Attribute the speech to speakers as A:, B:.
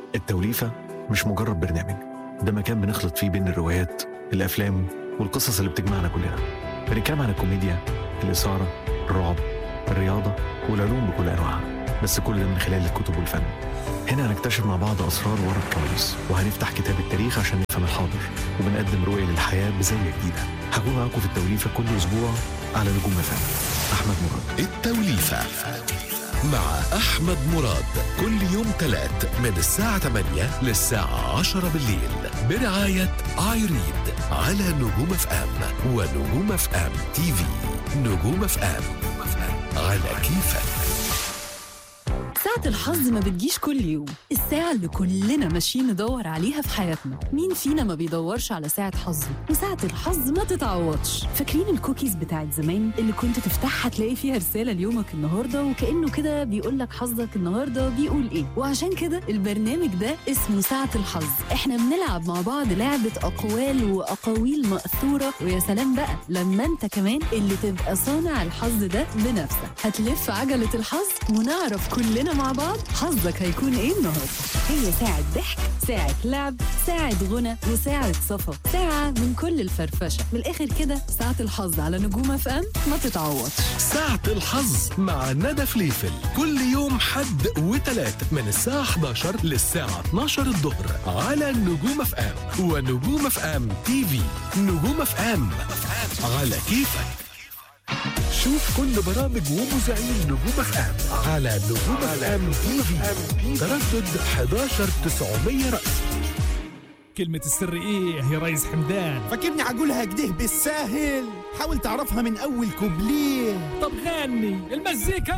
A: التوليفة مش مجرد برنامج ده مكان بنخلط فيه بين الروايات الأفلام والقصص اللي بتجمعنا كلنا بنتكلم عن الكوميديا الإثارة الرعب الرياضة والعلوم بكل أنواعها بس كل ده من خلال الكتب والفن هنا هنكتشف مع بعض أسرار ورا الكواليس وهنفتح كتاب التاريخ عشان نفهم الحاضر وبنقدم رؤية للحياة بزاوية جديدة هكون معاكم في التوليفة كل أسبوع على نجوم فن أحمد مراد
B: التوليفة مع أحمد مراد كل يوم تلات من الساعة 8 للساعة 10 بالليل برعاية آيريد على نجوم اف ام ونجوم اف ام تي في نجوم اف ام على كيفك
C: ساعة الحظ ما بتجيش كل يوم الساعة اللي كلنا ماشيين ندور عليها في حياتنا مين فينا ما بيدورش على ساعة حظه وساعة الحظ ما تتعوضش فاكرين الكوكيز بتاعت زمان اللي كنت تفتحها تلاقي فيها رسالة ليومك النهاردة وكأنه كده بيقول لك حظك النهاردة بيقول ايه وعشان كده البرنامج ده اسمه ساعة الحظ احنا بنلعب مع بعض لعبة أقوال وأقاويل مأثورة ويا سلام بقى لما انت كمان اللي تبقى صانع الحظ ده بنفسك هتلف عجلة الحظ ونعرف كلنا مع بعض حظك هيكون ايه النهاردة هي ساعة ضحك ساعة لعب ساعة غنى وساعة صفا ساعة من كل الفرفشة من الآخر كده ساعة الحظ على نجوم اف ام ما تتعوضش
B: ساعة الحظ مع ندى فليفل كل يوم حد وتلات من الساعة 11 للساعة 12 الظهر على نجوم اف ام ونجوم اف ام تي في نجوم اف ام على كيفك شوف كل برامج ومذيعين نجوم اف ام على نجوم اف ام تي في تردد 11 900 رأس
D: كلمة السر ايه يا ريس حمدان
E: فاكرني عقولها كده بالساهل حاول تعرفها من اول كوبليه
D: طب غني المزيكا